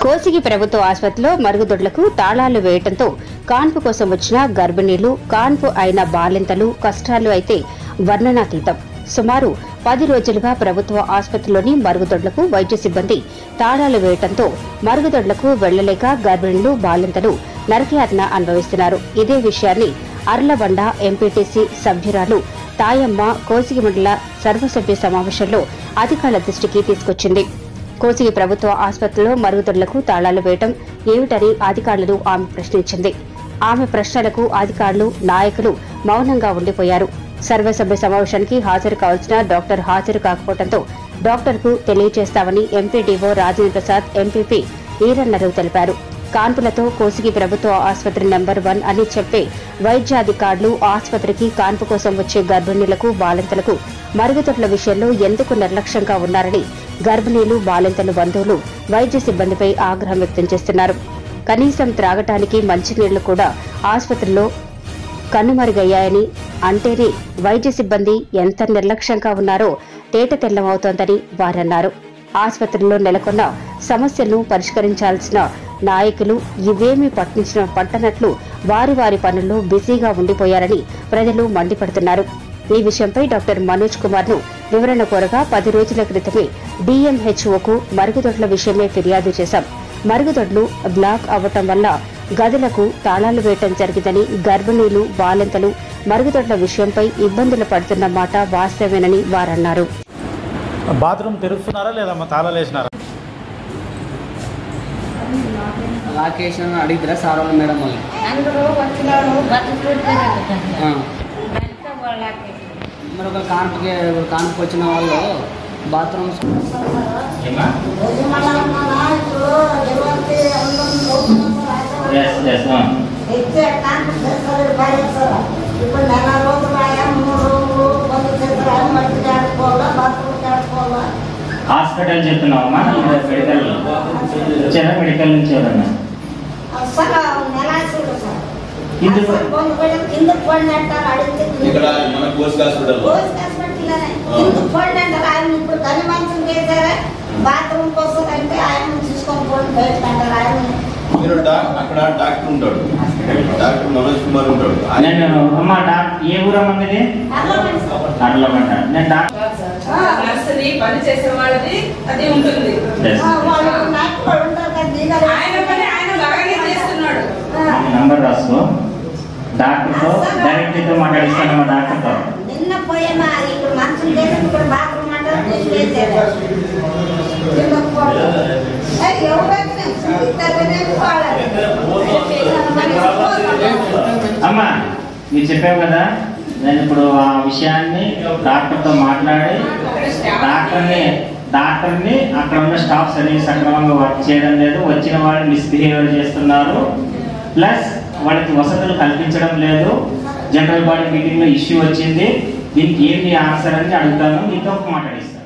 కోసిగి ప్రభుత్వ ఆసుపత్రిలో మరుగుదొడ్లకు తాళాలు వేయటంతో కాన్పు కోసం వచ్చిన గర్భిణీలు కాన్పు అయిన బాలింతలు కష్టాలు అయితే వర్ణనాతీతం సుమారు పది రోజులుగా ప్రభుత్వ ఆసుపత్రిలోని మరుగుదొడ్లకు వైద్య సిబ్బంది తాళాలు వేయటంతో మరుగుదొడ్లకు వెళ్లలేక గర్భిణులు బాలింతలు నరకయాతన అనుభవిస్తున్నారు ఇదే విషయాన్ని అర్లబండ ఎంపీటీసీ సభ్యురాలు తాయమ్మ కోసిగి మండల సర్వసభ్య సమావేశంలో అధికారుల దృష్టికి తీసుకొచ్చింది కోసిగి ప్రభుత్వ ఆసుపత్రిలో మరుగుదొడ్లకు తాళాలు వేయటం ఏమిటని అధికారులను ఆమె ప్రశ్నించింది ఆమె ప్రశ్నలకు అధికారులు నాయకులు మౌనంగా ఉండిపోయారు సర్వసభ్య సమావేశానికి హాజరు కావాల్సిన డాక్టర్ హాజరు కాకపోవడంతో డాక్టర్కు తెలియజేస్తామని ఎంపీడీఓ రాజేంద్ర ప్రసాద్ ఎంపీపీ ఈరన్నరు తెలిపారు కాన్పులతో కోసిగి ప్రభుత్వ ఆసుపత్రి నెంబర్ వన్ అని చెప్పే వైద్యాధికారులు ఆసుపత్రికి కాన్పు కోసం వచ్చే గర్భిణీలకు బాలింతలకు మరుగుదొడ్ల విషయంలో ఎందుకు నిర్లక్ష్యంగా ఉన్నారని గర్భిణీలు బాలింతలు బంధువులు వైద్య సిబ్బందిపై ఆగ్రహం వ్యక్తం చేస్తున్నారు కనీసం త్రాగటానికి మంచినీళ్లు కూడా ఆసుపత్రిలో కన్నుమరుగయ్యాయని అంటేనే వైద్య సిబ్బంది ఎంత నిర్లక్ష్యంగా ఉన్నారో తేట తెల్లమవుతోందని వారన్నారు ఆసుపత్రిలో నెలకొన్న సమస్యలను పరిష్కరించాల్సిన నాయకులు ఇవేమీ పట్టించిన పట్టనట్లు వారి వారి పనుల్లో బిజీగా ఉండిపోయారని ప్రజలు మండిపడుతున్నారు ఈ విషయంపై డాక్టర్ మనోజ్ కుమార్ ను వివరణ కోరగా పది రోజుల క్రితమే డీఎంహెచ్ఓకు మరుగుదొడ్ల విషయమే ఫిర్యాదు చేశాం మరుగుదొడ్లు బ్లాక్ అవ్వటం వల్ల గదులకు తాళాలు వేయటం జరిగిందని గర్భిణీలు బాలింతలు మరుగుదొడ్ల విషయంపై ఇబ్బందులు పడుతున్న మాట వాస్తవేనని వారన్నారు బాత్రూమ్ తెరుస్తున్నారా లేదా తాళాలు వేసినారా లాకేషన్ అడిగిద్రా సార్ వాళ్ళు మేడం వాళ్ళు అందరూ వచ్చినారు బతుకుంటారు ఆ. దాంతో వాళ్ళకి మరి ఒక కాన్పుకి కాన్పుకి వచ్చిన వాళ్ళు బాత్రూమ్స్ ఇచ్చే కాంతి చేస్తారు భరిస్తారు ఇప్పుడు నెల రోజులు ఆయా మూడు రోజులు పది చేస్తారు మట్టి ఆడుకోవాలా బాత్రూమ్ ఆడుకోవాలా హాస్పిటల్ చెప్తున్నావమ్మా మెడికల్ వచ్చారా మెడికల్ నుంచి ఎవరన్నా అసలు నెల అసలు సార్ ఇందుకు- అసలు కొంత పోయిన కిందకు పడిన అంటారు అడిగితే ఇక్కడ మన కోస్ట్ హాస్పిటల్ రోజు హాస్పిటల్లోనే కిందకు పడిన అంటారు ఆయన ఇప్పుడు కని మంచం చేశారా బాత్రూమ్ కోసం అంటే ఆయన తీసుకొని పోయి బయటకు అంటారు ఆయన మీరు డా- అక్కడ డాక్టర్ ఉంటాడు డాక్టర్ మనోజ్ కుమార్ ఉంటాడు ఆయన నేను అమ్మా డాక్టర్ ఏ ఊరమ్మా మీది అర్థమైంది సార్ అట్లమంట నేను డాక్టర్ నర్సరీ పని చేసే వాళ్ళది అది ఉంటుంది Yes. ఆ, వాళ్ళు నాకు వాళ్ళు ఉంటారు కదా దిగారు ఆయన పని ఆయన బాగానే చేస్తున్నాడు నంబర్ రాసుకో డాక్టర్తో డైరెక్ట్తో మాట్లాడిస్తానమ్మా డాక్టర్తో నిన్న పోయేమా ఇప్పుడు మంచం చేసి ఇప్పుడు బాత్రూమ్ అంటారు నీళ్ళు వేసేది కిందకు పోవడం. ఏ, ఎవరైనా ఇద్దరినే పోవాలి. అమ్మా మీరు చెప్పావు కదా నేను ఇప్పుడు ఆ విషయాన్ని డాక్టర్తో మాట్లాడి డాక్టర్ని డాక్టర్ని అక్కడ ఉన్న స్టాఫ్ సరిగ్గా సక్రమంగా వర్క్ చేయడం లేదు వచ్చిన వాళ్ళు మిస్బిహేవియర్ చేస్తున్నారు ప్లస్ వాళ్ళకి వసతులు కల్పించడం లేదు జనరల్ బాడీ మీటింగ్లో ఇష్యూ వచ్చింది దీనికి ఏంటి ఆన్సర్ అని అడుగుతాను మీతో మాట్లాడిస్తాను